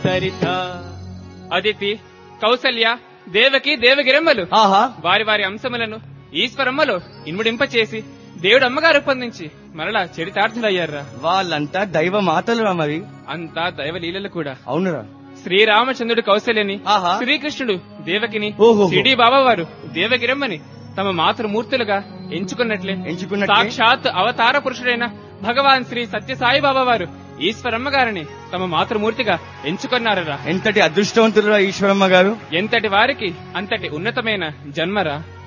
సరిత అదితి కౌసల్య దేవకి దేవగిరమ్మలు ఆహా వారి వారి అంశములను ఈశ్వరమ్మలో ఇన్ముడింపచేసి దేవుడు అమ్మగారు రూపొందించి మరలా చరితార్థులయ్యారా వాళ్ళంతా దైవ మాతలు రా మరి అంతా దైవలీలలు కూడా అవునురా శ్రీరామచంద్రుడు కౌశల్యని ఆహా. శ్రీకృష్ణుడు దేవకిని ఓహోహో. సిడి బాబావారు దేవగిరమ్మని తమ మాతృమూర్తులుగా ఎంచుకున్నట్లే ఎంచుకున్నట్లే. సాక్షాత్ అవతార పురుషుడైన భగవాన్ శ్రీ సత్యసాయి బాబా వారు ఈశ్వరమ్మ గారిని తమ మాతృమూర్తిగా ఎంచుకున్నారరా ఎంతటి అదృష్టవంతులురా ఈశ్వరమ్మ గారు ఎంతటి వారికి అంతటి ఉన్నతమైన జన్మరా